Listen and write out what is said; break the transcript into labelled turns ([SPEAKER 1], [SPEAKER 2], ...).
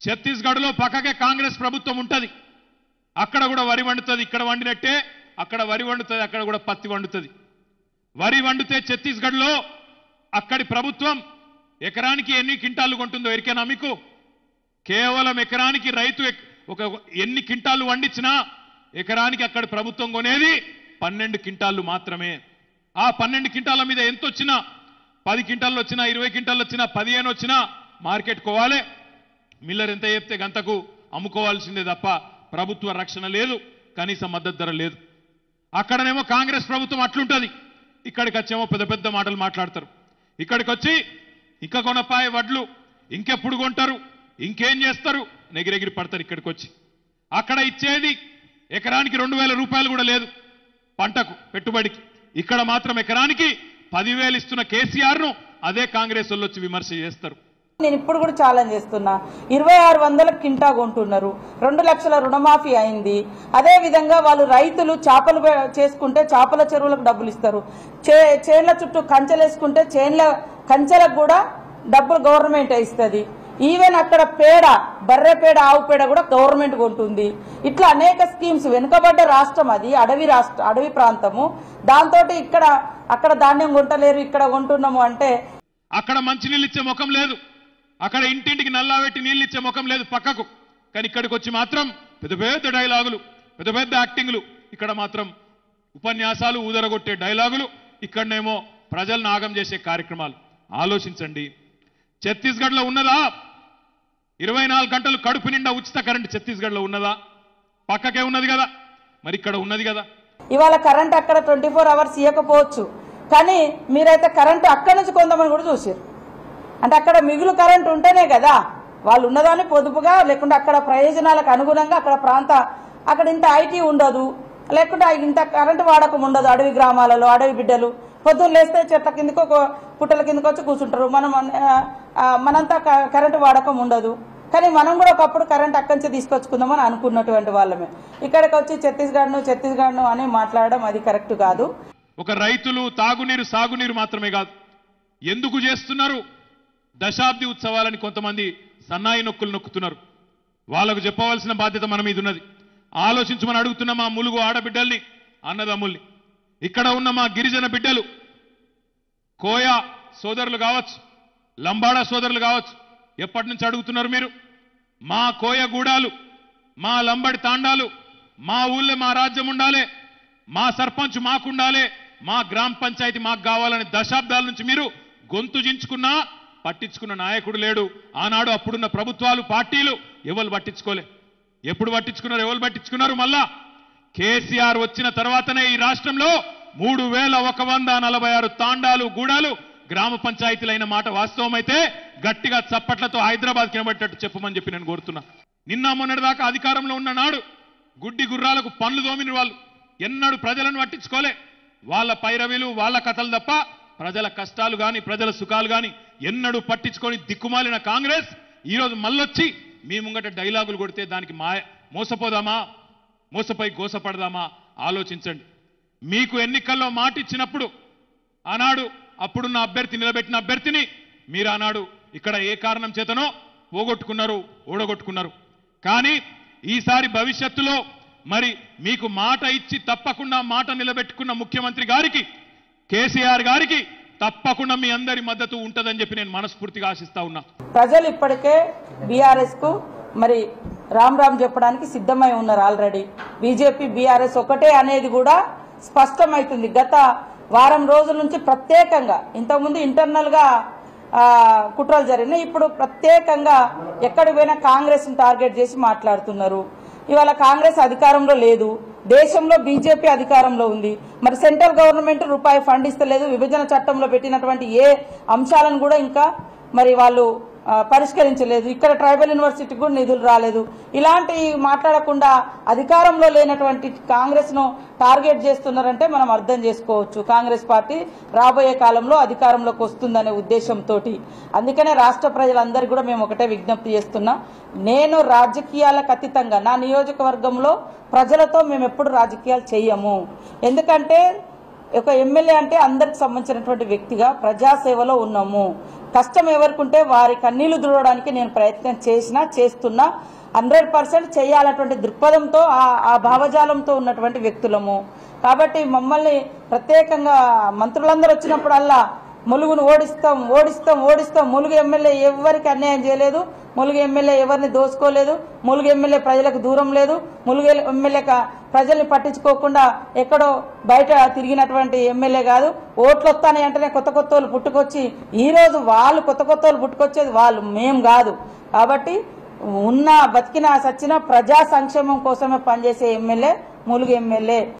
[SPEAKER 1] ఛత్తీస్గఢ్లో పక్కకే కాంగ్రెస్ ప్రభుత్వం ఉంటది అక్కడ కూడా వరి వండుతుంది ఇక్కడ వండినట్టే అక్కడ వరి వండుతుంది అక్కడ కూడా పత్తి వండుతుంది వరి వండితే ఛత్తీస్గఢ్లో అక్కడి ప్రభుత్వం ఎకరానికి ఎన్ని కింటాలు కొంటుందో ఎరికేనా మీకు కేవలం ఎకరానికి రైతు ఎక్- ఒక ఎన్ని కింటాలు వండించినా ఎకరానికి అక్కడ ప్రభుత్వం కొనేది పన్నెండు కింటాళ్ళు మాత్రమే ఆ పన్నెండు కింటాల మీద ఎంత వచ్చినా పది కింటాలు వచ్చినా ఇరవై కింటాలు వచ్చినా పదిహేను వచ్చినా మార్కెట్ కోవాలి మిల్లర్ ఎంత చెప్తే గంతకు అమ్ముకోవాల్సిందే తప్ప ప్రభుత్వ రక్షణ లేదు కనీస మద్దతు ధర లేదు అక్కడనేమో కాంగ్రెస్ ప్రభుత్వం అట్లుంటది ఇక్కడికి వచ్చేమో పెద్ద పెద్ద మాటలు మాట్లాడతారు ఇక్కడికి వచ్చి ఇంకా కొనపాయ వడ్లు ఇంకెప్పుడు కొంటారు ఇంకేం చేస్తారు నెగిరెగిరి పడతారు ఇక్కడికి వచ్చి అక్కడ ఇచ్చేది ఎకరానికి రెండు వేల రూపాయలు కూడా లేదు పంటకు పెట్టుబడికి ఇక్కడ మాత్రం ఎకరానికి పదివేలు ఇస్తున్న కేసీఆర్ను అదే కాంగ్రెస్ వాళ్ళు వచ్చి విమర్శ చేస్తారు
[SPEAKER 2] నేను ఇప్పుడు కూడా ఛాలెంజ్ చేస్తున్నా ఇరవై ఆరు వందల కింటా కొంటున్నారు రెండు లక్షల రుణమాఫీ అయింది అదే విధంగా వాళ్ళు రైతులు చేపలు పె- చేసుకుంటే చేపల చెరువులకు డబ్బులు ఇస్తారు చే చేన్ల చుట్టూ కంచెలు వేసుకుంటే చేన్ల కంచెలకు కూడా డబ్బులు గవర్నమెంట్ ఇస్తుంది ఈవెన్ అక్కడ పేడ బర్రె పేడ ఆవు పేడ కూడా గవర్నమెంట్ కొంటుంది ఇట్లా అనేక స్కీమ్స్ వెనుకబడ్డ రాష్ట్రం అది అడవి రాష్ట్ర అడవి ప్రాంతము దాంతో ఇక్కడ అక్కడ ధాన్యం కొంటలేరు ఇక్కడ కొంటున్నాము అంటే
[SPEAKER 1] అక్కడ మంచినీళ్ళు ఇచ్చే ముఖం లేదు అక్కడ ఇంటింటికి నల్లా పెట్టి నీళ్ళు ఇచ్చే ముఖం లేదు పక్కకు కానీ ఇక్కడికి వచ్చి మాత్రం పెద్ద పెద్ద డైలాగులు పెద్ద పెద్ద యాక్టింగ్లు ఇక్కడ మాత్రం ఉపన్యాసాలు ఊదరగొట్టే డైలాగులు ఇక్కడనేమో ప్రజలను ఆగం చేసే కార్యక్రమాలు ఆలోచించండి ఛత్తీస్గఢ్లో ఉన్నదా ఇరవై నాలుగు గంటలు కడుపు నిండా ఉచిత కరెంట్ ఛత్తీస్గఢ్లో ఉన్నదా పక్కకే ఉన్నది కదా మరి ఇక్కడ ఉన్నది కదా
[SPEAKER 2] ఇవాళ కరెంట్ అక్కడ ట్వంటీ ఫోర్ అవర్స్ ఇవ్వకపోవచ్చు కానీ మీరైతే కరెంటు అక్కడి నుంచి కొందామని కూడా చూసారు అంటే అక్కడ మిగులు కరెంట్ ఉంటేనే కదా వాళ్ళు ఉన్నదాన్ని పొదుపుగా లేకుంటే అక్కడ ప్రయోజనాలకు అనుగుణంగా అక్కడ ప్రాంత అక్కడ ఇంత ఐటీ ఉండదు లేకుంటే ఇంత కరెంటు వాడకం ఉండదు అడవి గ్రామాలలో అడవి బిడ్డలు పొద్దున్న లేస్తే చెట్ల కిందకు ఒక పుట్టల కిందకు వచ్చి కూర్చుంటారు మనం ఆ, ఆ, మనంతా క- కరెంటు వాడకం ఉండదు కానీ మనం కూడా ఒకప్పుడు కరెంట్ అక్కడి నుంచి తీసుకొచ్చుకుందామని అనుకున్నటువంటి వాళ్ళమే ఇక్కడికి వచ్చి ఛత్తీస్గఢ్ను ఛత్తీస్గఢ్ను అని మాట్లాడడం అది కరెక్ట్ కాదు
[SPEAKER 1] ఒక రైతులు తాగునీరు సాగునీరు మాత్రమే కాదు ఎందుకు చేస్తున్నారు దశాబ్ది ఉత్సవాలని కొంతమంది సన్నాయి నొక్కులు నొక్కుతున్నారు వాళ్ళకు చెప్పవలసిన బాధ్యత మన మీద ఉన్నది ఆలోచించమని అడుగుతున్న మా ములుగు ఆడబిడ్డల్ని అన్నదమ్ముల్ని ఇక్కడ ఉన్న మా గిరిజన బిడ్డలు కోయ సోదరులు కావచ్చు లంబాడా సోదరులు కావచ్చు ఎప్పటి నుంచి అడుగుతున్నారు మీరు మా కోయ గూడాలు మా లంబడి తాండాలు మా ఊళ్ళో మా రాజ్యం ఉండాలి మా సర్పంచ్ మాకుండాలి మా గ్రామ పంచాయతీ మాకు కావాలని దశాబ్దాల నుంచి మీరు గొంతు జించుకున్నా పట్టించుకున్న నాయకుడు లేడు ఆనాడు అప్పుడున్న ప్రభుత్వాలు పార్టీలు ఎవరు పట్టించుకోలే ఎప్పుడు పట్టించుకున్నారు ఎవరు పట్టించుకున్నారు మళ్ళా కేసీఆర్ వచ్చిన తర్వాతనే ఈ రాష్ట్రంలో మూడు వేల ఒక వంద నలభై ఆరు తాండాలు గూడాలు గ్రామ పంచాయతీలైన మాట వాస్తవమైతే గట్టిగా చప్పట్లతో హైదరాబాద్ కినబట్టేట్టు చెప్పమని చెప్పి నేను కోరుతున్నా నిన్న మొన్నటిదాకా అధికారంలో ఉన్న నాడు గుడ్డి గుర్రాలకు పనులు దోమిన వాళ్ళు ఎన్నడూ ప్రజలను పట్టించుకోలే వాళ్ళ పైరవీలు వాళ్ళ కథలు తప్ప ప్రజల కష్టాలు గాని ప్రజల సుఖాలు గాని ఎన్నడూ పట్టించుకొని దిక్కుమాలిన కాంగ్రెస్ ఈరోజు మళ్ళొచ్చి మీ ముంగట డైలాగులు కొడితే దానికి మాయ మోసపోదామా మోసపై గోసపడదామా ఆలోచించండి మీకు ఎన్నికల్లో మాట ఇచ్చినప్పుడు ఆనాడు అప్పుడున్న అభ్యర్థి నిలబెట్టిన అభ్యర్థిని మీరు ఆనాడు ఇక్కడ ఏ కారణం చేతనో పోగొట్టుకున్నారు ఓడగొట్టుకున్నారు కానీ ఈసారి భవిష్యత్తులో మరి మీకు మాట ఇచ్చి తప్పకుండా మాట నిలబెట్టుకున్న ముఖ్యమంత్రి గారికి కేసీఆర్ గారికి తప్పకుండా మీ అందరి మద్దతు ఉంటుందని చెప్పి నేను మనస్ఫూర్తిగా ఆశిస్తా ఉన్నా
[SPEAKER 2] ప్రజలు ఇప్పటికే బీఆర్ఎస్ కు మరి రామ్ రామ్ చెప్పడానికి సిద్ధమై ఉన్నారు ఆల్రెడీ బీజేపీ బీఆర్ఎస్ ఒకటే అనేది కూడా స్పష్టమైతుంది గత వారం రోజుల నుంచి ప్రత్యేకంగా ఇంతకుముందు ఇంటర్నల్ గా ఆ, కుట్రలు జరిగినాయి ఇప్పుడు ప్రత్యేకంగా ఎక్కడి పోయినా కాంగ్రెస్ టార్గెట్ చేసి మాట్లాడుతున్నారు ఇవాళ కాంగ్రెస్ అధికారంలో లేదు దేశంలో బీజేపీ అధికారంలో ఉంది మరి సెంట్రల్ గవర్నమెంట్ రూపాయి ఫండ్ ఇస్తలేదు విభజన చట్టంలో పెట్టినటువంటి ఏ అంశాలను కూడా ఇంకా మరి వాళ్ళు ఆ, పరిష్కరించలేదు ఇక్కడ ట్రైబల్ యూనివర్సిటీకి కూడా నిధులు రాలేదు ఇలాంటి మాట్లాడకుండా అధికారంలో లేనటువంటి కాంగ్రెస్ ను టార్గెట్ చేస్తున్నారంటే మనం అర్థం చేసుకోవచ్చు కాంగ్రెస్ పార్టీ రాబోయే కాలంలో అధికారంలోకి వస్తుందనే ఉద్దేశంతో అందుకనే రాష్ట్ర ప్రజలందరికీ కూడా మేము ఒకటే విజ్ఞప్తి చేస్తున్నాం నేను రాజకీయాలకు అతీతంగా నా నియోజకవర్గంలో ప్రజలతో మేము ఎప్పుడు రాజకీయాలు చెయ్యము ఎందుకంటే ఒక ఎమ్మెల్యే అంటే అందరికి సంబంధించినటువంటి వ్యక్తిగా ప్రజాసేవలో ఉన్నాము కష్టం ఎవరికుంటే వారి కన్నీళ్లు దుడవడానికి నేను ప్రయత్నం చేసినా చేస్తున్నా హండ్రెడ్ పర్సెంట్ చేయాలన్నటువంటి దృక్పథంతో ఆ- ఆ భావజాలంతో ఉన్నటువంటి వ్యక్తులము కాబట్టి మమ్మల్ని ప్రత్యేకంగా మంత్రులందరూ వచ్చినప్పుడల్లా ములుగును ఓడిస్తాం ఓడిస్తాం ఓడిస్తాం ములుగు ఎమ్మెల్యే ఎవరికి అన్యాయం చేయలేదు ములుగు ఎమ్మెల్యే ఎవరిని దోసుకోలేదు ములుగు ఎమ్మెల్యే ప్రజలకు దూరం లేదు ములుగు ఎమ్మెల్యే క- ప్రజల్ని పట్టించుకోకుండా ఎక్కడో బయట తిరిగినటువంటి ఎమ్మెల్యే కాదు ఓట్లు వస్తాయి అంటేనే కొత్త కొత్త వాళ్ళు పుట్టుకొచ్చి ఈ రోజు వాళ్ళు కొత్త కొత్త వాళ్ళు పుట్టుకొచ్చేది వాళ్ళు మేం కాదు కాబట్టి ఉన్న బతికిన సచ్చిన ప్రజా సంక్షేమం కోసమే పనిచేసే ఎమ్మెల్యే ములుగు ఎమ్మెల్యే